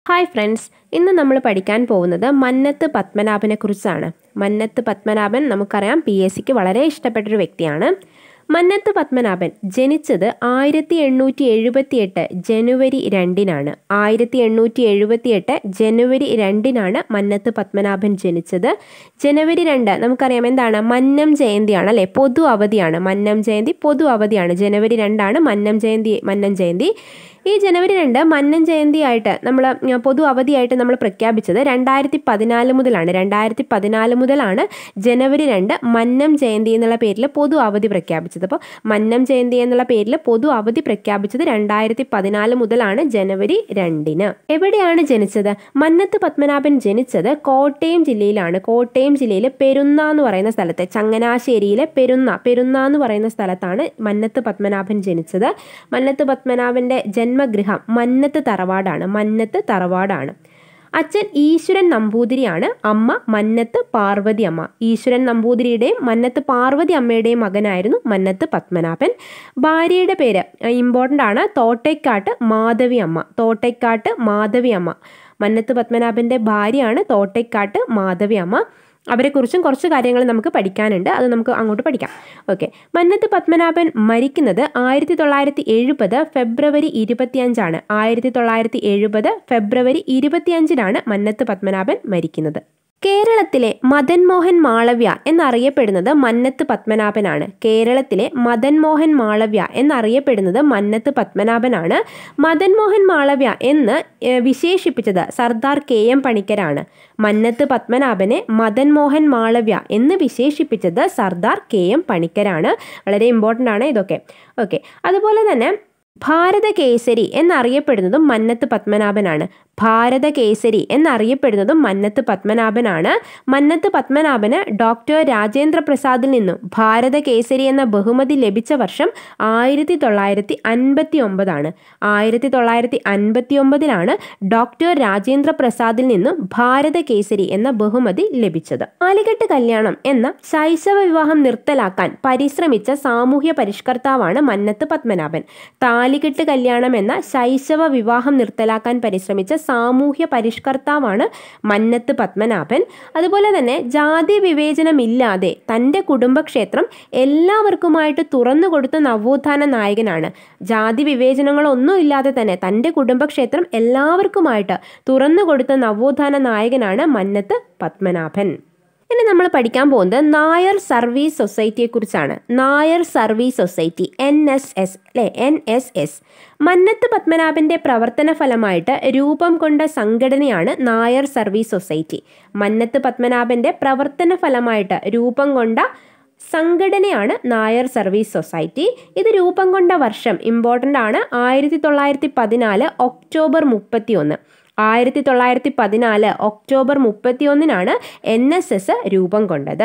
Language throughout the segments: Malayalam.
ഹായ് ഫ്രണ്ട്സ് ഇന്ന് നമ്മൾ പഠിക്കാൻ പോകുന്നത് മന്നത്ത് പത്മനാഭനെ കുറിച്ചാണ് മന്നത്ത് പത്മനാഭൻ നമുക്കറിയാം പി എസ് സിക്ക് വളരെ ഇഷ്ടപ്പെട്ടൊരു വ്യക്തിയാണ് മന്നത്ത് പത്മനാഭൻ ജനിച്ചത് ആയിരത്തി എണ്ണൂറ്റി എഴുപത്തി എട്ട് ജനുവരി രണ്ടിനാണ് ആയിരത്തി എണ്ണൂറ്റി എഴുപത്തി എട്ട് ജനുവരി രണ്ടിനാണ് മന്നത്ത് പത്മനാഭൻ ജനിച്ചത് ജനുവരി രണ്ട് നമുക്കറിയാം എന്താണ് മന്നം ജയന്തിയാണ് അല്ലേ പൊതു അവധിയാണ് മന്നം ജയന്തി പൊതു അവധിയാണ് ജനുവരി രണ്ടാണ് മന്നം ജയന്തി മന്നം ജയന്തി ഈ ജനുവരി രണ്ട് മന്നൻ ജയന്തിയായിട്ട് നമ്മൾ പൊതു അവധിയായിട്ട് നമ്മൾ പ്രഖ്യാപിച്ചത് രണ്ടായിരത്തി പതിനാല് മുതലാണ് രണ്ടായിരത്തി പതിനാല് മുതലാണ് ജനുവരി രണ്ട് മന്നം ജയന്തി എന്നുള്ള പേരിൽ പൊതു അവധി പ്രഖ്യാപിച്ചത് അപ്പോൾ മന്നം ജയന്തി എന്നുള്ള പേരിൽ പൊതു അവധി പ്രഖ്യാപിച്ചത് രണ്ടായിരത്തി പതിനാല് മുതലാണ് ജനുവരി രണ്ടിന് എവിടെയാണ് ജനിച്ചത് മന്നത്ത് പത്മനാഭൻ ജനിച്ചത് കോട്ടയം ജില്ലയിലാണ് കോട്ടയം ജില്ലയിലെ പെരുന്ന എന്ന് പറയുന്ന സ്ഥലത്തെ ചങ്ങനാശ്ശേരിയിലെ പെരുന്ന പെരുന്ന എന്ന് പറയുന്ന സ്ഥലത്താണ് മന്നത്ത് പത്മനാഭൻ ജനിച്ചത് മന്നത്ത് പത്മനാഭന്റെ ജന്മഗൃഹം മന്നത്ത് തറവാടാണ് മന്നത്ത് തറവാടാണ് അച്ഛൻ ഈശ്വരൻ നമ്പൂതിരിയാണ് അമ്മ മന്നത്ത് പാർവതി അമ്മ ഈശ്വരൻ നമ്പൂതിരിയുടെയും മന്നത്ത് പാർവതി അമ്മയുടെയും മകനായിരുന്നു മന്നത്ത് പത്മനാഭൻ ഭാര്യയുടെ പേര് ഇമ്പോർട്ടൻ്റ് ആണ് തോട്ടയ്ക്കാട്ട് മാധവി അമ്മ തോട്ടയ്ക്കാട്ട് മാധവി അമ്മ മന്നത്ത് പത്മനാഭൻ്റെ ഭാര്യയാണ് തോട്ടയ്ക്കാട്ട് മാധവി അമ്മ അവരെക്കുറിച്ചും കുറച്ച് കാര്യങ്ങൾ നമുക്ക് പഠിക്കാനുണ്ട് അത് നമുക്ക് അങ്ങോട്ട് പഠിക്കാം ഓക്കെ മന്നത്ത് പത്മനാഭൻ മരിക്കുന്നത് ആയിരത്തി തൊള്ളായിരത്തി എഴുപത് ഫെബ്രുവരി ഇരുപത്തിയഞ്ചാണ് ആയിരത്തി തൊള്ളായിരത്തി എഴുപത് ഫെബ്രുവരി ഇരുപത്തിയഞ്ചിനാണ് മന്നത്ത് പത്മനാഭൻ മരിക്കുന്നത് കേരളത്തിലെ മദൻ മോഹൻ മാളവ്യ എന്നറിയപ്പെടുന്നത് മന്നത്ത് പത്മനാഭനാണ് കേരളത്തിലെ മദൻ മോഹൻ മാളവ്യ എന്നറിയപ്പെടുന്നത് മന്നത്ത് പത്മനാഭനാണ് മദൻ മോഹൻ മാളവ്യ എന്ന് വിശേഷിപ്പിച്ചത് സർദാർ കെ എം പണിക്കരാണ് മന്നത്ത് പത്മനാഭനെ മദൻ മോഹൻ മാളവ്യ എന്ന് വിശേഷിപ്പിച്ചത് സർദാർ കെ എം പണിക്കരാണ് വളരെ ഇമ്പോർട്ടൻ്റ് ആണ് ഇതൊക്കെ ഓക്കെ അതുപോലെ തന്നെ ഭാരതകേസരി എന്നറിയപ്പെടുന്നതും മന്നത്ത് പത്മനാഭനാണ് ഭാരതകേസരി എന്നറിയപ്പെടുന്നതും മന്നത്ത് പത്മനാഭനാണ് മന്നത്ത് പത്മനാഭന് ഡോക്ടർ രാജേന്ദ്ര പ്രസാദിൽ നിന്നും ഭാരതകേസരി എന്ന ബഹുമതി ലഭിച്ച വർഷം ആയിരത്തി തൊള്ളായിരത്തി അൻപത്തി ഒമ്പതാണ് ആയിരത്തി തൊള്ളായിരത്തി അൻപത്തി ഒമ്പതിലാണ് ഡോക്ടർ രാജേന്ദ്ര പ്രസാദിൽ നിന്നും ഭാരതകേസരി എന്ന ബഹുമതി ലഭിച്ചത് താലികെട്ട് കല്യാണം എന്ന ശൈശവ വിവാഹം നിർത്തലാക്കാൻ പരിശ്രമിച്ച സാമൂഹ്യ പരിഷ്കർത്താവാണ് മന്നത്ത് പത്മനാഭൻ താലികെട്ട് കല്യാണം എന്ന ശൈശവ വിവാഹം നിർത്തലാക്കാൻ പരിശ്രമിച്ച സാമൂഹ്യ പരിഷ്കർത്താവാണ് മന്നത്ത് പത്മനാഭൻ അതുപോലെ തന്നെ ജാതി വിവേചനമില്ലാതെ തൻ്റെ കുടുംബക്ഷേത്രം എല്ലാവർക്കുമായിട്ട് തുറന്നു കൊടുത്ത നവോത്ഥാന നായകനാണ് ജാതി വിവേചനങ്ങളൊന്നും ഇല്ലാതെ തന്നെ തൻ്റെ കുടുംബക്ഷേത്രം എല്ലാവർക്കുമായിട്ട് തുറന്നു കൊടുത്ത നവോത്ഥാന നായകനാണ് മന്നത്ത് പത്മനാഭൻ ഇനി നമ്മൾ പഠിക്കാൻ പോകുന്നത് നായർ സർവീസ് സൊസൈറ്റിയെ കുറിച്ചാണ് Nair service society N S S അല്ലെ എൻ എസ് എസ് മന്നത്ത് പത്മനാഭന്റെ പ്രവർത്തന ഫലമായിട്ട് രൂപം കൊണ്ട സംഘടനയാണ് നായർ സർവീസ് സൊസൈറ്റി മന്നത്ത് പത്മനാഭന്റെ പ്രവർത്തന ഫലമായിട്ട് രൂപം കൊണ്ട സംഘടനയാണ് നായർ സർവീസ് സൊസൈറ്റി ഇത് രൂപം കൊണ്ട വർഷം ഇമ്പോർട്ടൻ്റ് ആണ് ആയിരത്തി തൊള്ളായിരത്തി പതിനാല് ഒക്ടോബർ മുപ്പത്തി ഒന്ന് ആയിരത്തി തൊള്ളായിരത്തി പതിനാല് ഒക്ടോബർ മുപ്പത്തിയൊന്നിനാണ് എൻ എസ് എസ് രൂപം കൊണ്ടത്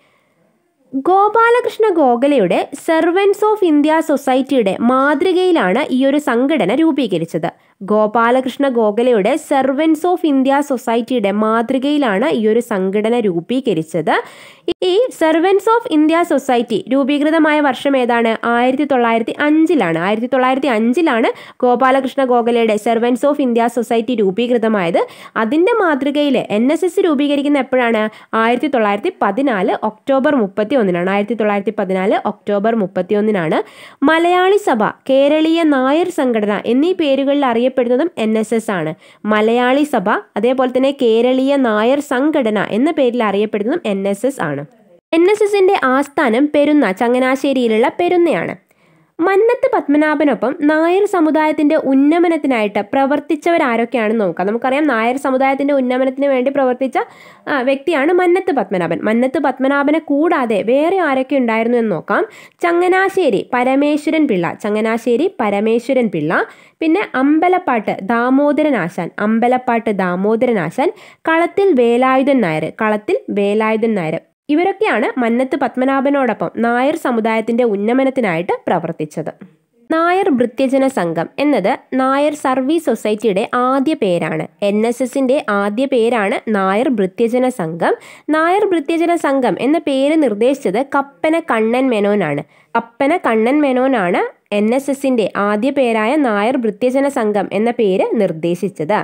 ഗോപാലകൃഷ്ണ ഗോഖലയുടെ സെർവൻസ് ഓഫ് ഇന്ത്യ സൊസൈറ്റിയുടെ മാതൃകയിലാണ് ഈ ഒരു സംഘടന രൂപീകരിച്ചത് ഗോപാലകൃഷ്ണ ഗോഖലയുടെ സെർവൻസ് ഓഫ് ഇന്ത്യ സൊസൈറ്റിയുടെ മാതൃകയിലാണ് ഈ ഒരു സംഘടന രൂപീകരിച്ചത് ഈ സെർവൻസ് ഓഫ് ഇന്ത്യ സൊസൈറ്റി രൂപീകൃതമായ വർഷം ഏതാണ് ആയിരത്തി തൊള്ളായിരത്തി അഞ്ചിലാണ് ആയിരത്തി തൊള്ളായിരത്തി അഞ്ചിലാണ് ഗോപാലകൃഷ്ണ ഗോഖലയുടെ സെർവൻസ് ഓഫ് ഇന്ത്യ സൊസൈറ്റി രൂപീകൃതമായത് അതിൻ്റെ മാതൃകയിൽ എൻ എസ് എസ് രൂപീകരിക്കുന്ന എപ്പോഴാണ് ആയിരത്തി തൊള്ളായിരത്തി പതിനാല് ഒക്ടോബർ മുപ്പത്തി ഒന്നിനാണ് ആയിരത്തി തൊള്ളായിരത്തി പതിനാല് ഒക്ടോബർ മുപ്പത്തി ഒന്നിനാണ് മലയാളി സഭ കേരളീയ നായർ സംഘടന എന്നീ പേരുകളിൽ അറിയപ്പെടുന്നതും എൻ എസ് എസ് ആണ് മലയാളി സഭ അതേപോലെ തന്നെ കേരളീയ നായർ സംഘടന എന്ന പേരിൽ അറിയപ്പെടുന്നതും എൻ എസ് എസ് ആണ് എൻ എസ് എസിന്റെ ആസ്ഥാനം പെരുന്ന ചങ്ങനാശ്ശേരിയിലുള്ള പെരുന്നയാണ് മന്നത്ത് പത്മനാഭനൊപ്പം നായർ സമുദായത്തിന്റെ ഉന്നമനത്തിനായിട്ട് പ്രവർത്തിച്ചവരാരൊക്കെയാണെന്ന് നോക്കാം നമുക്കറിയാം നായർ സമുദായത്തിന്റെ ഉന്നമനത്തിന് വേണ്ടി പ്രവർത്തിച്ച വ്യക്തിയാണ് മന്നത്ത് പത്മനാഭൻ മന്നത്ത് പത്മനാഭനെ കൂടാതെ വേറെ ആരൊക്കെ ഉണ്ടായിരുന്നു എന്ന് നോക്കാം ചങ്ങനാശ്ശേരി പരമേശ്വരൻ പിള്ള ചങ്ങനാശ്ശേരി പരമേശ്വരൻ പിള്ള പിന്നെ അമ്പലപ്പാട്ട് ദാമോദരൻ ആശാൻ അമ്പലപ്പാട്ട് ദാമോദരൻ ആശാൻ കളത്തിൽ വേലായുധൻ നായർ കളത്തിൽ വേലായുധൻ നായർ ഇവരൊക്കെയാണ് മന്നത്ത് പത്മനാഭനോടൊപ്പം നായർ സമുദായത്തിന്റെ ഉന്നമനത്തിനായിട്ട് പ്രവർത്തിച്ചത് നായർ ഭൃത്യജന സംഘം എന്നത് നായർ സർവീസ് സൊസൈറ്റിയുടെ ആദ്യ പേരാണ് എൻ എസ് എസിന്റെ ആദ്യ പേരാണ് നായർ ഭൃത്യജന സംഘം നായർ ഭൃത്യജന സംഘം എന്ന പേര് നിർദ്ദേശിച്ചത് കപ്പന കണ്ണൻ മേനോനാണ് കപ്പന കണ്ണൻ മേനോനാണ് എൻ എസ് എസിന്റെ ആദ്യ പേരായ നായർ ഭൃത്യജന സംഘം എന്ന പേര് നിർദ്ദേശിച്ചത്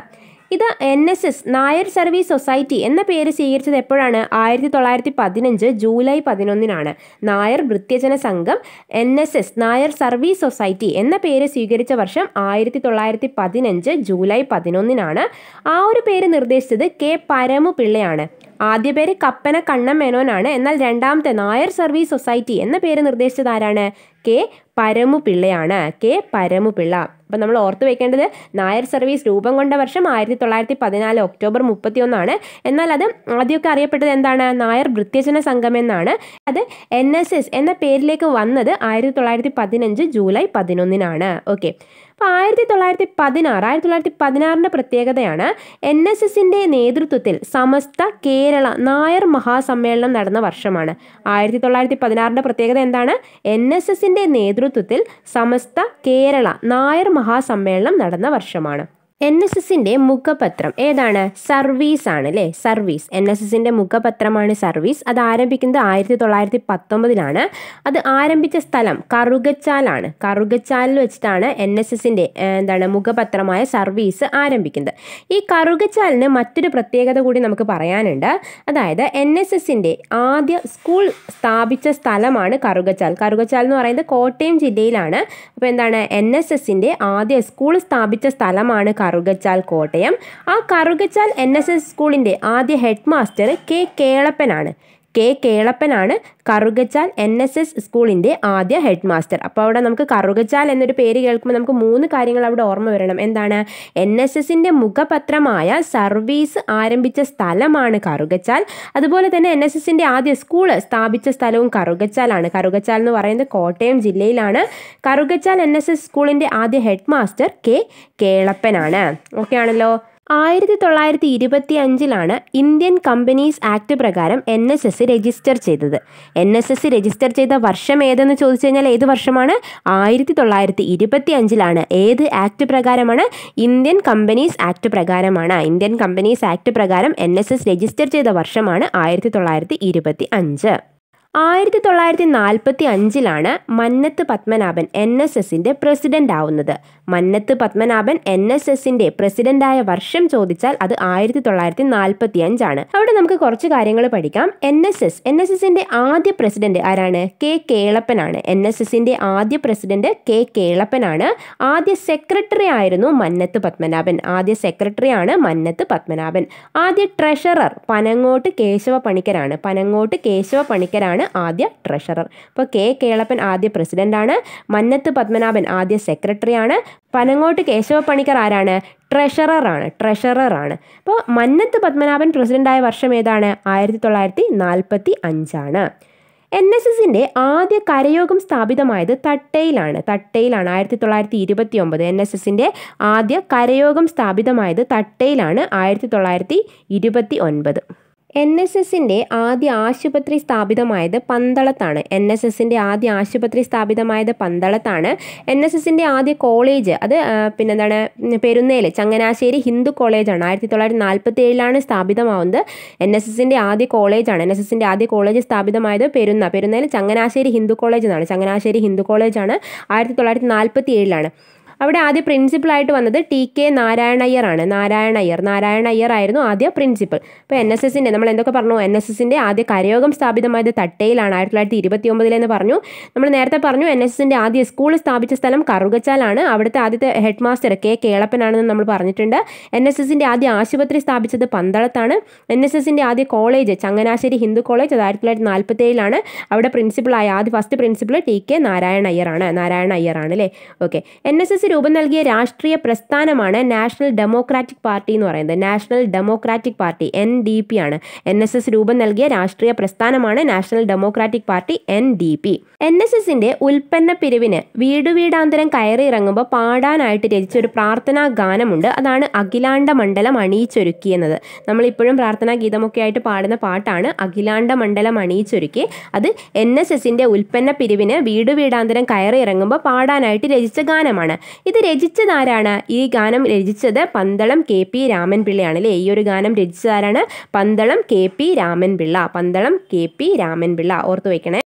ഇത് N S S Nair service society എന്ന പേര് സ്വീകരിച്ചത് എപ്പോഴാണ് ആയിരത്തി തൊള്ളായിരത്തി പതിനഞ്ച് ജൂലൈ പതിനൊന്നിനാണ് നായർ വൃത്യജന സംഘം N S S Nair service society എന്ന പേര് സ്വീകരിച്ച വർഷം ആയിരത്തി തൊള്ളായിരത്തി പതിനഞ്ച് ജൂലൈ പതിനൊന്നിനാണ് ആ ഒരു പേര് നിർദ്ദേശിച്ചത് കെ പരമു പിള്ളയാണ് ആദ്യ പേര് കപ്പന കണ്ണൻ മേനോനാണ് എന്നാൽ രണ്ടാമത്തെ നായർ സർവീസ് സൊസൈറ്റി എന്ന പേര് നിർദ്ദേശിച്ചത് ആരാണ് കെ പരമു പിള്ളയാണ് കെ പരമു പിള്ള അപ്പം നമ്മൾ ഓർത്ത് വെക്കേണ്ടത് നായർ സർവീസ് രൂപം കൊണ്ട വർഷം ആയിരത്തി തൊള്ളായിരത്തി പതിനാല് ഒക്ടോബർ മുപ്പത്തി ഒന്നാണ് എന്നാൽ അത് ആദ്യമൊക്കെ അറിയപ്പെട്ടത് എന്താണ് നായർ വൃത്യജന സംഘം എന്നാണ് അത് എൻ എസ് എസ് എന്ന പേരിലേക്ക് വന്നത് ആയിരത്തി തൊള്ളായിരത്തി പതിനഞ്ച് ജൂലൈ പതിനൊന്നിനാണ് ഓക്കെ അപ്പോൾ ആയിരത്തി തൊള്ളായിരത്തി പതിനാറ് ആയിരത്തി തൊള്ളായിരത്തി പതിനാറിൻ്റെ പ്രത്യേകതയാണ് എൻ എസ് എസിൻ്റെ നേതൃത്വത്തിൽ സമസ്ത കേരള നായർ മഹാസമ്മേളനം നടന്ന വർഷമാണ് ആയിരത്തി തൊള്ളായിരത്തി പതിനാറിൻ്റെ പ്രത്യേകത എന്താണ് എൻ എസ് എസിൻ്റെ നേതൃത്വത്തിൽ സമസ്ത കേരള നായർ മഹാസമ്മേളനം നടന്ന വർഷമാണ് എൻ എസ് എസിൻ്റെ മുഖപത്രം ഏതാണ് സർവീസ് ആണ് അല്ലേ സർവീസ് എൻ എസ് എസിൻ്റെ മുഖപത്രമാണ് സർവീസ് അത് ആരംഭിക്കുന്നത് ആയിരത്തി തൊള്ളായിരത്തി പത്തൊമ്പതിലാണ് അത് ആരംഭിച്ച സ്ഥലം കറുകച്ചാലാണ് കറുകച്ചാലിൽ വെച്ചിട്ടാണ് എൻ എസ് എസിൻ്റെ എന്താണ് മുഖപത്രമായ സർവീസ് ആരംഭിക്കുന്നത് ഈ കറുകച്ചാലിന് മറ്റൊരു പ്രത്യേകത കൂടി നമുക്ക് പറയാനുണ്ട് അതായത് എൻ എസ് എസിൻ്റെ ആദ്യ സ്കൂൾ സ്ഥാപിച്ച സ്ഥലമാണ് കറുകച്ചാൽ കറുകച്ചാൽ എന്ന് പറയുന്നത് കോട്ടയം ജില്ലയിലാണ് അപ്പോൾ എന്താണ് എൻ എസ് എസിൻ്റെ ആദ്യ സ്കൂൾ സ്ഥാപിച്ച സ്ഥലമാണ് കറുകച്ചാൽ കോട്ടയം ആ കറുകച്ചാൽ എൻ എസ് എസ് സ്കൂളിൻ്റെ ആദ്യ ഹെഡ് മാസ്റ്റർ കെ കേളപ്പനാണ് കെ കേളപ്പനാണ് കറുകച്ചാൽ എൻ എസ് എസ് സ്കൂളിൻ്റെ ആദ്യ ഹെഡ് മാസ്റ്റർ അപ്പോൾ അവിടെ നമുക്ക് കറുകച്ചാൽ എന്നൊരു പേര് കേൾക്കുമ്പോൾ നമുക്ക് മൂന്ന് കാര്യങ്ങൾ അവിടെ ഓർമ്മ വരണം എന്താണ് എൻ എസ് എസിൻ്റെ മുഖപത്രമായ സർവീസ് ആരംഭിച്ച സ്ഥലമാണ് കറുകച്ചാൽ അതുപോലെ തന്നെ എൻ എസ് എസിൻ്റെ ആദ്യ സ്കൂൾ സ്ഥാപിച്ച സ്ഥലവും കറുകച്ചാലാണ് കറുകച്ചാൽ എന്ന് പറയുന്നത് കോട്ടയം ജില്ലയിലാണ് കറുകച്ചാൽ എൻ എസ് എസ് സ്കൂളിൻ്റെ ആദ്യ ഹെഡ് മാസ്റ്റർ കെ കേളപ്പനാണ് ഓക്കെ ആണല്ലോ ആയിരത്തി തൊള്ളായിരത്തി ഇരുപത്തി അഞ്ചിലാണ് ഇന്ത്യൻ കമ്പനീസ് ആക്ട് പ്രകാരം എൻ എസ് എസ് രജിസ്റ്റർ ചെയ്തത് എൻ എസ് എസ് രജിസ്റ്റർ ചെയ്ത വർഷം ഏതെന്ന് ചോദിച്ചു കഴിഞ്ഞാൽ ഏത് വർഷമാണ് ആയിരത്തി തൊള്ളായിരത്തി ഇരുപത്തി അഞ്ചിലാണ് ഏത് ആക്ട് പ്രകാരമാണ് ഇന്ത്യൻ കമ്പനീസ് ആക്ട് പ്രകാരമാണ് ഇന്ത്യൻ കമ്പനീസ് ആക്ട് പ്രകാരം എൻ എസ് എസ് രജിസ്റ്റർ ചെയ്ത വർഷമാണ് ആയിരത്തി തൊള്ളായിരത്തി ഇരുപത്തി അഞ്ച് ആയിരത്തി തൊള്ളായിരത്തി നാൽപ്പത്തി അഞ്ചിലാണ് മന്നത്ത് പത്മനാഭൻ എൻ എസ് എസിൻ്റെ പ്രസിഡന്റ് ആവുന്നത് മന്നത്ത് പത്മനാഭൻ എൻ എസ് എസിൻ്റെ പ്രസിഡന്റായ വർഷം ചോദിച്ചാൽ അത് ആയിരത്തി തൊള്ളായിരത്തി നാൽപ്പത്തി അഞ്ചാണ് അവിടെ നമുക്ക് കുറച്ച് കാര്യങ്ങൾ പഠിക്കാം N S S N S എസിൻ്റെ ആദ്യ പ്രസിഡന്റ് ആരാണ് കെ കേളപ്പനാണ് എൻ എസ് എസിൻ്റെ ആദ്യ പ്രസിഡന്റ് കെ കേളപ്പനാണ് ആദ്യ സെക്രട്ടറി ആയിരുന്നു മന്നത്ത് പത്മനാഭൻ ആദ്യ സെക്രട്ടറി ആണ് മന്നത്ത് പത്മനാഭൻ ആദ്യ ട്രഷറർ പനങ്ങോട്ട് കേശവ പണിക്കരാണ് പനങ്ങോട്ട് കേശവ പണിക്കരാണ് ആദ്യ ട്രഷറർ ഇപ്പോൾ കെ കേളപ്പൻ ആദ്യ പ്രസിഡന്റാണ് മന്നത്ത് പത്മനാഭൻ ആദ്യ സെക്രട്ടറിയാണ് പനങ്ങോട്ട് കേശവ പണിക്കർ ആരാണ് ട്രഷററാണ് ട്രഷററാണ് അപ്പോൾ മന്നത്ത് പത്മനാഭൻ പ്രസിഡന്റായ വർഷം ഏതാണ് ആയിരത്തി തൊള്ളായിരത്തി നാൽപ്പത്തി അഞ്ചാണ് എൻ എസ് എസിൻ്റെ ആദ്യ കരയോഗം സ്ഥാപിതമായത് തട്ടയിലാണ് തട്ടയിലാണ് ആയിരത്തി തൊള്ളായിരത്തി ഇരുപത്തി ഒമ്പത് എൻ എസ് എസിൻ്റെ ആദ്യ കരയോഗം സ്ഥാപിതമായത് തട്ടയിലാണ് ആയിരത്തി തൊള്ളായിരത്തി ഇരുപത്തി ഒൻപത് എൻ എസ് എസിൻ്റെ ആദ്യ ആശുപത്രി സ്ഥാപിതമായത് പന്തളത്താണ് എൻ എസ് എസിൻ്റെ ആദ്യ ആശുപത്രി സ്ഥാപിതമായത് പന്തളത്താണ് എൻ എസ് എസിൻ്റെ ആദ്യ കോളേജ് അത് ആ, പിന്നെന്താണ് പെരുന്നേല് ചങ്ങനാശ്ശേരി ഹിന്ദു കോളേജാണ് ആയിരത്തി തൊള്ളായിരത്തി നാൽപ്പത്തി ഏഴിലാണ് സ്ഥാപിതമാവുന്നത് എൻ എസ് എസിൻ്റെ ആദ്യ കോളേജാണ് എൻ എസ് എസിൻ്റെ ആദ്യ കോളേജ് സ്ഥാപിതമായത് പെരുന്ന പെരുന്നേല് ചങ്ങനാശ്ശേരി ഹിന്ദു കോളേജ് എന്നാണ് ചങ്ങനാശ്ശേരി ഹിന്ദു കോളേജാണ് ആയിരത്തി തൊള്ളായിരത്തി നാൽപ്പത്തി ഏഴിലാണ് അവിടെ ആദ്യ പ്രിൻസിപ്പളായിട്ട് വന്നത് ടി കെ നാരായണയ്യർ ആണ് നാരായണയ്യർ നാരായണയ്യർ ആയിരുന്നു ആദ്യ പ്രിൻസിപ്പൽ ഇപ്പോൾ എൻ എസ് എസിൻ്റെ നമ്മൾ എന്തൊക്കെ പറഞ്ഞു എൻ എസ് എസിൻ്റെ ആദ്യ കരയോഗം സ്ഥാപിതമായത് തട്ടയിലാണ് ആയിരത്തി തൊള്ളായിരത്തി ഇരുപത്തി ഒമ്പതിലെന്ന് പറഞ്ഞു നമ്മൾ നേരത്തെ പറഞ്ഞു എൻ എസ് എസിൻ്റെ ആദ്യ സ്കൂൾ സ്ഥാപിച്ച സ്ഥലം കറുകച്ചാലാണ് അവിടുത്തെ ആദ്യത്തെ ഹെഡ് മാസ്റ്റർ കെ കേളപ്പനാണെന്ന് നമ്മൾ പറഞ്ഞിട്ടുണ്ട് എൻ എസ് എസിൻ്റെ ആദ്യ ആശുപത്രി സ്ഥാപിച്ചത് പന്തളത്താണ് എൻ എസ് എസിൻ്റെ ആദ്യ കോളേജ് ചങ്ങനാശ്ശേരി ഹിന്ദു കോളേജ് അത് ആയിരത്തി തൊള്ളായിരത്തി നാൽപ്പത്തി ഏഴിലാണ് അവിടെ പ്രിൻസിപ്പളായ ആദ്യ first principal T K Narayana അയ്യറാണ് നാരായണ അയ്യറാണ് അല്ലേ ഓക്കെ എൻ എസ് എസ് രൂപം നൽകിയ രാഷ്ട്രീയ പ്രസ്ഥാനമാണ് നാഷണൽ ഡെമോക്രാറ്റിക് പാർട്ടി എന്ന് പറയുന്നത് national democratic party N D P ആണ് എൻ എസ് എസ് രൂപം നൽകിയ രാഷ്ട്രീയ പ്രസ്ഥാനമാണ് national democratic party N D P N S എസിന്റെ ഉൽപ്പന്ന പിരിവിന് വീടു വീടാന്തരം കയറി ഇറങ്ങുമ്പോൾ പാടാനായിട്ട് രചിച്ച ഒരു പ്രാർത്ഥനാ ഗാനമുണ്ട് അതാണ് അഖിലാണ്ട മണ്ഡലം അണിയിച്ചൊരുക്കിയെന്നത് നമ്മളിപ്പോഴും പ്രാർത്ഥനാ ഗീതമൊക്കെ ആയിട്ട് പാടുന്ന പാട്ടാണ് അഖിലാണ്ട മണ്ഡലം അണിയിച്ചൊരുക്കി അത് എൻ എസ് എസിന്റെ ഉൽപ്പന്ന പിരിവിന് വീടു വീടാന്തരം കയറി ഇറങ്ങുമ്പോൾ പാടാനായിട്ട് രചിച്ച ഗാനമാണ് ഇത് രചിച്ചത് ആരാണ് ഈ ഗാനം രചിച്ചത് പന്തളം കെ പി രാമൻപിള്ളയാണ് അല്ലേ ഈ ഒരു ഗാനം രചിച്ചത് ആരാണ് Pandalam K P Raman Pillai Pandalam K P Raman Pillai ഓർത്തു വെക്കണേ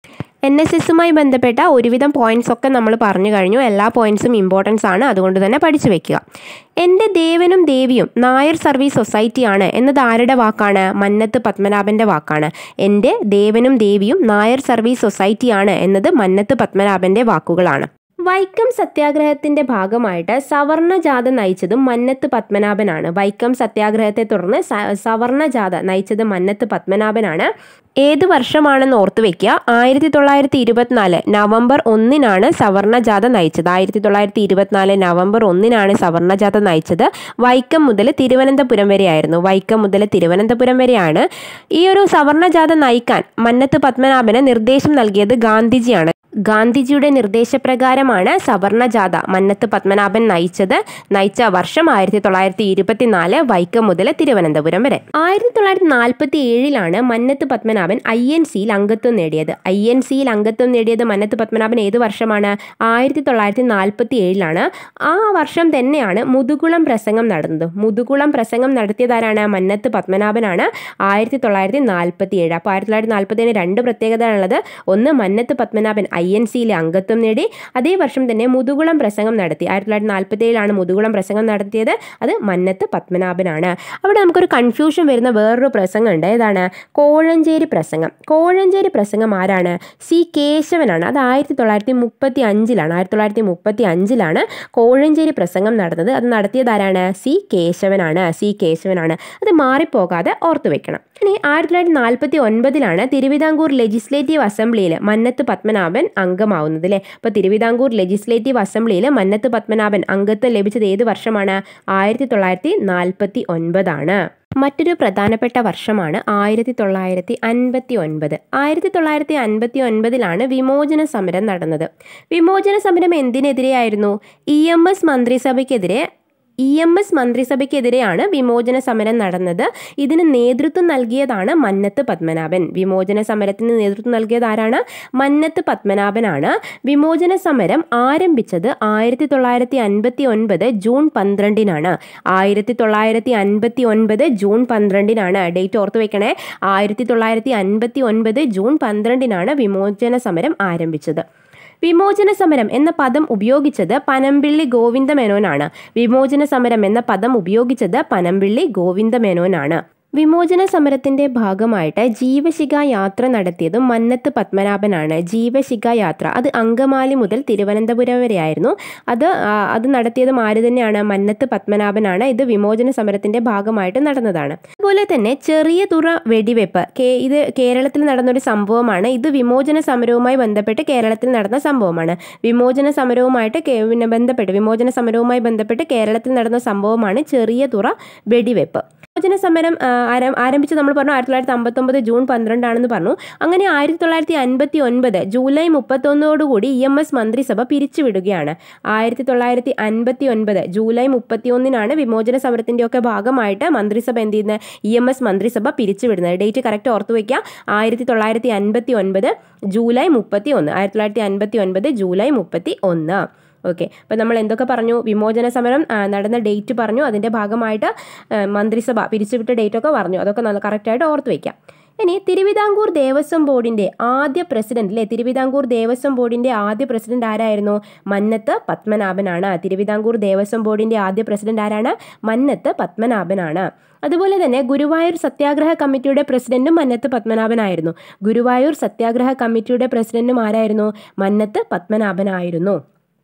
എൻ എസ് എസുമായി ബന്ധപ്പെട്ട ഒരുവിധം പോയിന്റ്സ് ഒക്കെ നമ്മൾ പറഞ്ഞു കഴിഞ്ഞു എല്ലാ പോയിന്റ്സും ഇമ്പോർട്ടൻസ് ആണ് അതുകൊണ്ട് തന്നെ പഠിച്ചു വെക്കുക എൻ്റെ ദേവനും ദേവിയും നായർ സർവീസ് സൊസൈറ്റിയാണ് എന്നത് ആരുടെ വാക്കാണ് മന്നത്ത് പത്മനാഭൻ്റെ വാക്കാണ് എൻ്റെ ദേവനും ദേവിയും നായർ സർവീസ് സൊസൈറ്റിയാണ് എന്നത് മന്നത്ത് പത്മനാഭൻ്റെ വാക്കുകളാണ് വൈക്കം സത്യാഗ്രഹത്തിന്റെ ഭാഗമായിട്ട് സവർണ ജാഥ നയിച്ചതും മന്നത്ത് പത്മനാഭനാണ് വൈക്കം സത്യാഗ്രഹത്തെ തുടർന്ന് സ- സവർണ ജാഥ നയിച്ചത് മന്നത്ത് പത്മനാഭനാണ് ഏത് വർഷമാണെന്ന് ഓർത്തു വെക്കുക ആയിരത്തി തൊള്ളായിരത്തി ഇരുപത്തിനാല് നവംബർ ഒന്നിനാണ് സവർണ ജാഥ നയിച്ചത് ആയിരത്തി തൊള്ളായിരത്തി ഇരുപത്തിനാല് നവംബർ ഒന്നിനാണ് സവർണ ജാഥ നയിച്ചത് വൈക്കം മുതൽ തിരുവനന്തപുരം വരെയായിരുന്നു വൈക്കം മുതൽ തിരുവനന്തപുരം വരെയാണ് ഈ ഒരു സവർണ ജാഥ നയിക്കാൻ മന്നത്ത് പത്മനാഭന് നിർദ്ദേശം നൽകിയത് ഗാന്ധിജിയാണ് ഗാന്ധിജിയുടെ നിർദ്ദേശപ്രകാരമാണ് സവർണ ജാഥ മന്നത്ത് പത്മനാഭൻ നയിച്ചത് നയിച്ച വർഷം ആയിരത്തി തൊള്ളായിരത്തി ഇരുപത്തിനാല് വൈക്കം മുതൽ തിരുവനന്തപുരം വരെ ആയിരത്തി തൊള്ളായിരത്തി നാൽപ്പത്തി ഏഴിലാണ് മന്നത്ത് പത്മനാഭൻ ഐ എൻ സിയിൽ അംഗത്വം നേടിയത് ഐ എൻ സിയിൽ അംഗത്വം നേടിയത് മന്നത്ത് പത്മനാഭൻ ഏത് വർഷമാണ് ആയിരത്തി തൊള്ളായിരത്തി നാൽപ്പത്തി ഏഴിലാണ് ആ വർഷം തന്നെയാണ് മുതുകുളം പ്രസംഗം നടന്നത് മുതുകുളം പ്രസംഗം നടത്തിയതാരാണ് മന്നത്ത് പത്മനാഭനാണ് ആയിരത്തി തൊള്ളായിരത്തി നാൽപ്പത്തി ഏഴ് അപ്പോൾ ആയിരത്തി തൊള്ളായിരത്തി നാൽപ്പത്തി ഏഴിന് രണ്ട് പ്രത്യേകതകളുള്ളത് ഒന്ന് മന്നത്ത് പത്മനാഭൻ ഐ എൻ സിയിലെ അംഗത്വം നേടി അതേ വർഷം തന്നെ മുതുകുളം പ്രസംഗം നടത്തി ആയിരത്തി തൊള്ളായിരത്തി നാൽപ്പത്തി ഏഴിലാണ് മുതുകുളം പ്രസംഗം നടത്തിയത് അത് മന്നത്ത് പത്മനാഭനാണ് അവിടെ നമുക്കൊരു കൺഫ്യൂഷൻ വരുന്ന വേറൊരു പ്രസംഗം ഉണ്ട് ഏതാണ് കോഴഞ്ചേരി പ്രസംഗം കോഴഞ്ചേരി പ്രസംഗം ആരാണ് സി കേശവനാണ് അത് ആയിരത്തി തൊള്ളായിരത്തി മുപ്പത്തി അഞ്ചിലാണ് ആയിരത്തി തൊള്ളായിരത്തി മുപ്പത്തി അഞ്ചിലാണ് കോഴഞ്ചേരി പ്രസംഗം നടന്നത് അത് നടത്തിയത് ആരാണ് സി കേശവനാണ് സി കേശവനാണ് അത് മാറിപ്പോകാതെ ഓർത്തു വെക്കണം ഇനി ആയിരത്തി തൊള്ളായിരത്തി നാൽപ്പത്തി ഒൻപതിലാണ് തിരുവിതാംകൂർ ലെജിസ്ലേറ്റീവ് അസംബ്ലിയിൽ മന്നത്ത് പത്മനാഭൻ അംഗമാവുന്നത് അല്ലേ അപ്പോൾ തിരുവിതാംകൂർ ലെജിസ്ലേറ്റീവ് അസംബ്ലിയിൽ മന്നത്ത് പത്മനാഭൻ അംഗത്വം ലഭിച്ചത് ഏത് വർഷമാണ് ആയിരത്തി തൊള്ളായിരത്തി നാൽപ്പത്തി ഒൻപതാണ് മറ്റൊരു പ്രധാനപ്പെട്ട വർഷമാണ് ആയിരത്തി തൊള്ളായിരത്തി അൻപത്തി ഒൻപത് ആയിരത്തി തൊള്ളായിരത്തി അൻപത്തി ഒൻപതിലാണ് വിമോചന സമരം നടന്നത് വിമോചന സമരം എന്തിനെതിരെയായിരുന്നു ഇ എം എസ് മന്ത്രിസഭയ്ക്കെതിരെ ഇ എം എസ് മന്ത്രിസഭയ്ക്കെതിരെയാണ് വിമോചന സമരം നടന്നത് ഇതിന് നേതൃത്വം നൽകിയതാണ് മന്നത്ത് പത്മനാഭൻ വിമോചന സമരത്തിന് നേതൃത്വം നൽകിയത് ആരാണ് മന്നത്ത് പത്മനാഭനാണ് വിമോചന സമരം ആരംഭിച്ചത് ആയിരത്തി തൊള്ളായിരത്തി അൻപത്തി ഒൻപത് ജൂൺ പന്ത്രണ്ടിനാണ് ആയിരത്തി തൊള്ളായിരത്തി അൻപത്തി ഒൻപത് ജൂൺ പന്ത്രണ്ടിനാണ് ഡേറ്റ് ഓർത്ത് വെക്കണേ ആയിരത്തി തൊള്ളായിരത്തി അൻപത്തി ഒൻപത് ജൂൺ പന്ത്രണ്ടിനാണ് വിമോചന സമരം ആരംഭിച്ചത് വിമോചന സമരം എന്ന പദം ഉപയോഗിച്ചത് പനമ്പിള്ളി ഗോവിന്ദ മേനോനാണ് വിമോചന സമരം എന്ന പദം ഉപയോഗിച്ചത് പനമ്പിള്ളി ഗോവിന്ദ മേനോനാണ് വിമോചന സമരത്തിന്റെ ഭാഗമായിട്ട് ജീവശിഖ യാത്ര നടത്തിയതും മന്നത്ത് പത്മനാഭനാണ് ജീവശിഖ യാത്ര അത് അങ്കമാലി മുതൽ തിരുവനന്തപുരം വരെയായിരുന്നു അത് ആ, അത് നടത്തിയതും ആര് തന്നെയാണ് മന്നത്ത് പത്മനാഭനാണ് ഇത് വിമോചന സമരത്തിന്റെ ഭാഗമായിട്ട് നടന്നതാണ് അതുപോലെ തന്നെ ചെറിയ തുറ വെടിവെപ്പ് കേ- ഇത് കേരളത്തിൽ നടന്നൊരു സംഭവമാണ് ഇത് വിമോചന സമരവുമായി ബന്ധപ്പെട്ട് കേരളത്തിൽ നടന്ന സംഭവമാണ് വിമോചന സമരവുമായിട്ട് കേ- പിന്നെ ബന്ധപ്പെട്ട് വിമോചന സമരവുമായി ബന്ധപ്പെട്ട് കേരളത്തിൽ നടന്ന സംഭവമാണ് ചെറിയ തുറ വെടിവെപ്പ് വിമോചന സമരം ആ, ആരം- ആരംഭിച്ച് നമ്മൾ പറഞ്ഞു ആയിരത്തി തൊള്ളായിരത്തി അമ്പത്തൊമ്പത് ജൂൺ പന്ത്രണ്ടാണെന്ന് പറഞ്ഞു അങ്ങനെ ആയിരത്തി തൊള്ളായിരത്തി അൻപത്തി ഒൻപത് ജൂലൈ മുപ്പത്തൊന്നോടുകൂടി ഇ എം എസ് മന്ത്രിസഭ പിരിച്ചുവിടുകയാണ് ആയിരത്തി തൊള്ളായിരത്തി അൻപത്തി ഒൻപത് ജൂലൈ മുപ്പത്തി ഒന്നിനാണ് വിമോചന സമരത്തിന്റെ ഒക്കെ ഭാഗമായിട്ട് മന്ത്രിസഭ എന്ത് ചെയ്യുന്നത് ഇ എം എസ് മന്ത്രിസഭ പിരിച്ചുവിടുന്നത് ഡേറ്റ് കറക്റ്റ് ഓർത്തു വയ്ക്കുക ആയിരത്തി തൊള്ളായിരത്തി അൻപത്തി ഒൻപത് ജൂലൈ മുപ്പത്തി ഒന്ന് ആയിരത്തി തൊള്ളായിരത്തി അൻപത്തി ഒൻപത് ജൂലൈ മുപ്പത്തി ഒന്ന് ഓക്കെ അപ്പോൾ നമ്മൾ എന്തൊക്കെ പറഞ്ഞു വിമോചന സമരം ആ, നടന്ന ഡേറ്റ് പറഞ്ഞു അതിൻ്റെ ഭാഗമായിട്ട് ആ, മന്ത്രിസഭ പിരിച്ചുവിട്ട ഡേറ്റ് ഒക്കെ പറഞ്ഞു അതൊക്കെ നല്ല കറക്റ്റായിട്ട് ഓർത്ത് വയ്ക്കാം ഇനി തിരുവിതാംകൂർ ദേവസ്വം ബോർഡിന്റെ ആദ്യ പ്രസിഡന്റ് അല്ലേ തിരുവിതാംകൂർ ദേവസ്വം ബോർഡിന്റെ ആദ്യ പ്രസിഡന്റ് ആരായിരുന്നു മന്നത്ത് പത്മനാഭനാണ് തിരുവിതാംകൂർ ദേവസ്വം ബോർഡിന്റെ ആദ്യ പ്രസിഡന്റ് ആരാണ് മന്നത്ത് പത്മനാഭനാണ് അതുപോലെ തന്നെ ഗുരുവായൂർ സത്യാഗ്രഹ കമ്മിറ്റിയുടെ പ്രസിഡന്റും മന്നത്ത് പത്മനാഭനായിരുന്നു ഗുരുവായൂർ സത്യാഗ്രഹ കമ്മിറ്റിയുടെ പ്രസിഡന്റും ആരായിരുന്നു മന്നത്ത് പത്മനാഭനായിരുന്നു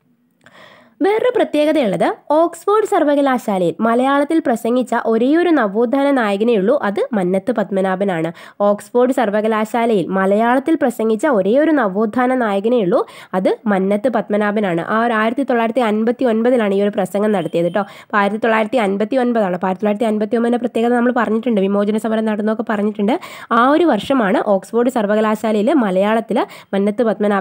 വേറൊരു പ്രത്യേകതയുള്ളത് ഓക്സ്ഫോർഡ് സർവകലാശാലയിൽ മലയാളത്തിൽ പ്രസംഗിച്ച ഒരേയൊരു നവോത്ഥാന നായകനേ ഉള്ളൂ അത് മന്നത്ത് പത്മനാഭനാണ് ഓക്സ്ഫോർഡ് സർവകലാശാലയിൽ മലയാളത്തിൽ പ്രസംഗിച്ച ഒരേയൊരു നവോത്ഥാന നായകനേ ഉള്ളൂ അത് മന്നത്ത് പത്മനാഭനാണ് ആ ഒരു ആയിരത്തി തൊള്ളായിരത്തി അൻപത്തി ഒൻപതിലാണ് ഈ ഒരു പ്രസംഗം നടത്തിയത് കേട്ടോ അപ്പോൾ ആയിരത്തി തൊള്ളായിരത്തി അൻപത്തി ഒൻപതാണ് അപ്പോൾ ആയിരത്തി തൊള്ളായിരത്തി അൻപത്തി ഒമ്പതിൻ്റെ പ്രത്യേകത നമ്മൾ പറഞ്ഞിട്ടുണ്ട് വിമോചന സമരം നടന്നൊക്കെ പറഞ്ഞിട്ടുണ്ട് ആ ഒരു വർഷമാണ് ഓക്സ്ഫോർഡ് സർവകലാശാലയിൽ മലയാളത്തിൽ മന്നത്ത് പത്മനാഭൻ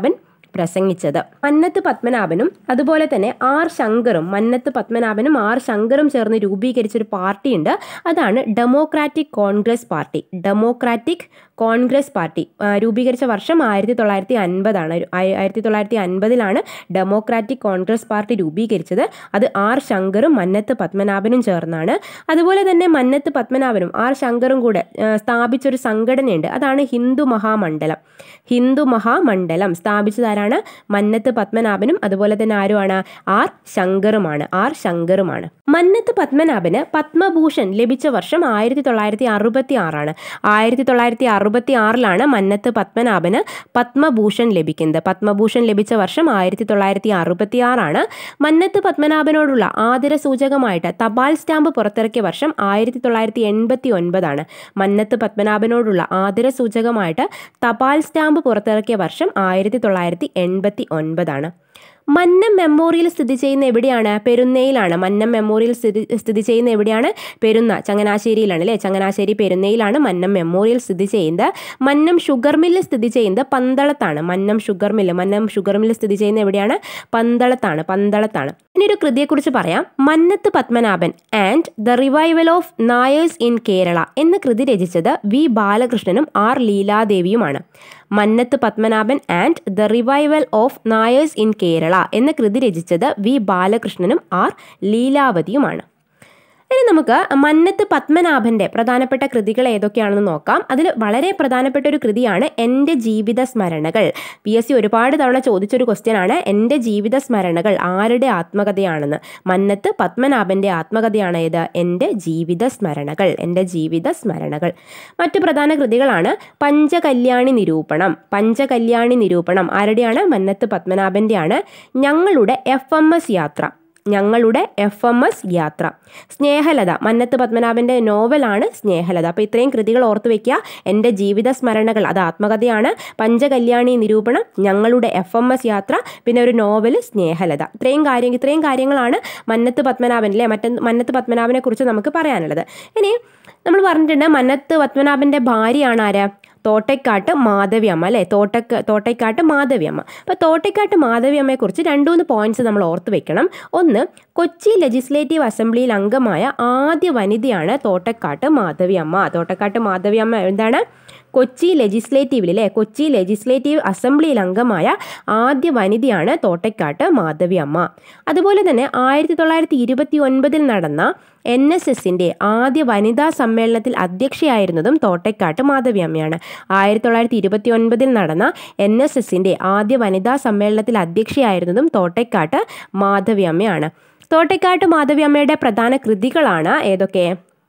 പ്രസംഗിച്ചത് മന്നത്ത് പത്മനാഭനും അതുപോലെ തന്നെ ആർ ശങ്കറും മന്നത്ത് പത്മനാഭനും ആർ ശങ്കറും ചേർന്ന് രൂപീകരിച്ച ഒരു പാർട്ടിയുണ്ട് അതാണ് democratic congress party democratic congress party ആ, രൂപീകരിച്ച വർഷം ആയിരത്തി തൊള്ളായിരത്തി അൻപതാണ് ആയിരത്തി തൊള്ളായിരത്തി അൻപതിലാണ് ഡെമോക്രാറ്റിക് കോൺഗ്രസ് പാർട്ടി രൂപീകരിച്ചത് അത് ആർ ശങ്കറും മന്നത്ത് പത്മനാഭനും ചേർന്നാണ് അതുപോലെ തന്നെ മന്നത്ത് പത്മനാഭനും ആർ ശങ്കറും കൂടെ ആ, സ്ഥാപിച്ചൊരു സംഘടനയുണ്ട് അതാണ് ഹിന്ദു മഹാമണ്ഡലം ഹിന്ദു മഹാമണ്ഡലം സ്ഥാപിച്ചതാരാണ് മന്നത്ത് പത്മനാഭനും അതുപോലെ തന്നെ ആരുമാണ് ആർ ശങ്കറുമാണ് ആർ ശങ്കറുമാണ് മന്നത്ത് പത്മനാഭന് പത്മഭൂഷൺ ലഭിച്ച വർഷം ആയിരത്തി തൊള്ളായിരത്തി അറുപത്തി ആറാണ് ആയിരത്തി തൊള്ളായിരത്തി അറുപത്തി ആറിലാണ് മന്നത്ത് പത്മനാഭന് പത്മഭൂഷൺ ലഭിക്കുന്നത് പത്മഭൂഷൺ ലഭിച്ച വർഷം ആയിരത്തി തൊള്ളായിരത്തി അറുപത്തി ആറാണ് മന്നത്ത് പത്മനാഭനോടുള്ള ആദര സൂചകമായിട്ട് തപാൽ സ്റ്റാമ്പ് പുറത്തിറക്കിയ വർഷം ആയിരത്തി തൊള്ളായിരത്തി എൺപത്തി ഒൻപതാണ് മന്നത്ത് പത്മനാഭനോടുള്ള ആദര സൂചകമായിട്ട് തപാൽ സ്റ്റാമ്പ് പുറത്തിറക്കിയ വർഷം ആയിരത്തി തൊള്ളായിരത്തി എൺപത്തി ഒൻപതാണ് മന്നം മെമ്മോറിയൽ സ്ഥിതി ചെയ്യുന്ന എവിടെയാണ് പെരുന്നയിലാണ് മന്നം മെമ്മോറിയൽ സ്ഥിതി സ്ഥിതി ചെയ്യുന്ന എവിടെയാണ് പെരുന്ന ചങ്ങനാശ്ശേരിയിലാണ് അല്ലേ ചങ്ങനാശ്ശേരി പെരുന്നയിലാണ് മന്നം മെമ്മോറിയൽ സ്ഥിതി ചെയ്യുന്നത് മന്നം ഷുഗർ മില്ല് സ്ഥിതി ചെയ്യുന്നത് പന്തളത്താണ് Mannam sugar mill Mannam sugar mill സ്ഥിതി ചെയ്യുന്ന എവിടെയാണ് പന്തളത്താണ് പന്തളത്താണ് ഇനി ഒരു കൃതിയെക്കുറിച്ച് പറയാം Mannath Padmanabhan and the revival of Nairs in Kerala എന്ന കൃതി രചിച്ചത് വി ബാലകൃഷ്ണനും ആർ ലീലാദേവിയുമാണ് Mannath Padmanabhan and the revival of Nairs in Kerala എന്ന കൃതി രചിച്ചത് വി ബാലകൃഷ്ണനും ആർ ലീലാവതിയുമാണ് ഇനി നമുക്ക് മന്നത്ത് പത്മനാഭന്റെ പ്രധാനപ്പെട്ട കൃതികൾ ഏതൊക്കെയാണെന്ന് നോക്കാം അതിൽ വളരെ പ്രധാനപ്പെട്ട ഒരു കൃതിയാണ് എൻ്റെ ജീവിത സ്മരണകൾ പി എസ് സി ഒരുപാട് തവണ ചോദിച്ചൊരു ക്വസ്റ്റ്യൻ ആണ് എൻ്റെ ജീവിത സ്മരണകൾ ആരുടെ ആത്മകഥയാണെന്ന് മന്നത്ത് പത്മനാഭന്റെ ആത്മകഥയാണ് ഏത് എൻ്റെ ജീവിത സ്മരണകൾ എൻ്റെ ജീവിത സ്മരണകൾ മറ്റു പ്രധാന കൃതികളാണ് പഞ്ചകല്യാണി നിരൂപണം പഞ്ചകല്യാണി നിരൂപണം ആരുടെയാണ് മന്നത്ത് പത്മനാഭൻ്റെയാണ് ഞങ്ങളുടെ എഫ് എം എസ് യാത്ര ഞങ്ങളുടെ എഫ് എം എസ് യാത്ര സ്നേഹലത മന്നത്ത് പത്മനാഭൻ്റെ നോവലാണ് സ്നേഹലത അപ്പോൾ ഇത്രയും കൃതികൾ ഓർത്തു വെക്കുക എൻ്റെ ജീവിത സ്മരണകൾ അത് ആത്മകഥയാണ് പഞ്ചകല്യാണി നിരൂപണം ഞങ്ങളുടെ എഫ് എം എസ് യാത്ര പിന്നെ ഒരു നോവൽ സ്നേഹലത ഇത്രയും കാര്യം ഇത്രയും കാര്യങ്ങളാണ് മന്നത്ത് പത്മനാഭൻ അല്ലേ മറ്റ മന്നത്ത് പത്മനാഭനെ കുറിച്ച് നമുക്ക് പറയാനുള്ളത് ഇനി നമ്മൾ പറഞ്ഞിട്ടുണ്ട് മന്നത്ത് പത്മനാഭൻ്റെ ഭാര്യയാണ് ആര് തോട്ടയ്ക്കാട്ട് മാധവിയമ്മ അല്ലേ തോട്ടക്ക് തോട്ടയ്ക്കാട്ട് മാധവിയമ്മ അപ്പോൾ തോട്ടയ്ക്കാട്ട് മാധവിയമ്മയെക്കുറിച്ച് രണ്ട് മൂന്ന് പോയിന്റ്സ് നമ്മൾ ഓർത്ത് വെക്കണം ഒന്ന് കൊച്ചി ലെജിസ്ലേറ്റീവ് അസംബ്ലിയിൽ അംഗമായ ആദ്യ വനിതയാണ് തോട്ടക്കാട്ട് മാധവിയമ്മ തോട്ടക്കാട്ട് മാധവിയമ്മ എന്താണ് കൊച്ചി ലെജിസ്ലേറ്റീവിൽ അല്ലേ കൊച്ചി ലെജിസ്ലേറ്റീവ് അസംബ്ലിയിൽ അംഗമായ ആദ്യ വനിതയാണ് തോട്ടയ്ക്കാട്ട് മാധവി അമ്മ അതുപോലെ തന്നെ ആയിരത്തി തൊള്ളായിരത്തി ഇരുപത്തി ഒൻപതിൽ നടന്ന എൻ എസ് എസിൻ്റെ ആദ്യ വനിതാ സമ്മേളനത്തിൽ അധ്യക്ഷയായിരുന്നതും തോട്ടയ്ക്കാട്ട് മാധവി അമ്മയാണ് ആയിരത്തി തൊള്ളായിരത്തി ഇരുപത്തി ഒൻപതിൽ നടന്ന എൻ എസ് എസിൻ്റെ ആദ്യ വനിതാ സമ്മേളനത്തിൽ അധ്യക്ഷയായിരുന്നതും തോട്ടയ്ക്കാട്ട് മാധവി അമ്മയാണ് തോട്ടയ്ക്കാട്ട് മാധവി അമ്മയുടെ പ്രധാന കൃതികളാണ് ഏതൊക്കെ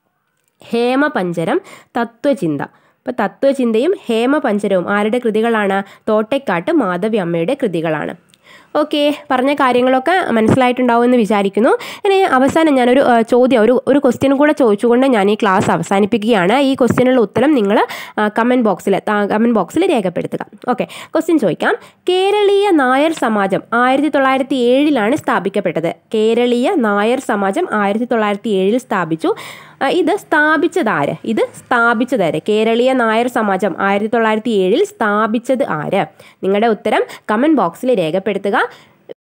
ഹേമപഞ്ചരം തത്വചിന്ത അപ്പോൾ തത്വചിന്തയും ഹേമപഞ്ചരവും ആരുടെ കൃതികളാണ് തോട്ടയ്ക്കാട്ട് മാധവി അമ്മയുടെ കൃതികളാണ് ഓക്കെ പറഞ്ഞ കാര്യങ്ങളൊക്കെ മനസ്സിലായിട്ടുണ്ടാവുമെന്ന് വിചാരിക്കുന്നു ഇനി അവസാനം ഞാനൊരു ആ, ചോദ്യം ഒരു ഒരു ക്വസ്റ്റ്യൻ കൂടെ ചോദിച്ചുകൊണ്ട് ഞാൻ ഈ ക്ലാസ് അവസാനിപ്പിക്കുകയാണ് ഈ ക്വസ്റ്റ്യനുള്ള ഉത്തരം നിങ്ങൾ കമൻറ്റ് ബോക്സിൽ കമൻറ്റ് ബോക്സിൽ രേഖപ്പെടുത്തുക ഓക്കെ ക്വസ്റ്റ്യൻ ചോദിക്കാം കേരളീയ നായർ സമാജം ആയിരത്തി തൊള്ളായിരത്തി ഏഴിലാണ് സ്ഥാപിക്കപ്പെട്ടത് കേരളീയ നായർ സമാജം ആയിരത്തി തൊള്ളായിരത്തി ഏഴിൽ സ്ഥാപിച്ചു ആ, ഇത് സ്ഥാപിച്ചത് ആര് ഇത് സ്ഥാപിച്ചത് ആര് കേരളീയ നായർ സമാജം ആയിരത്തി തൊള്ളായിരത്തി ഏഴിൽ സ്ഥാപിച്ചത് ആര് നിങ്ങളുടെ ഉത്തരം കമൻറ്റ് ബോക്സിൽ രേഖപ്പെടുത്തുക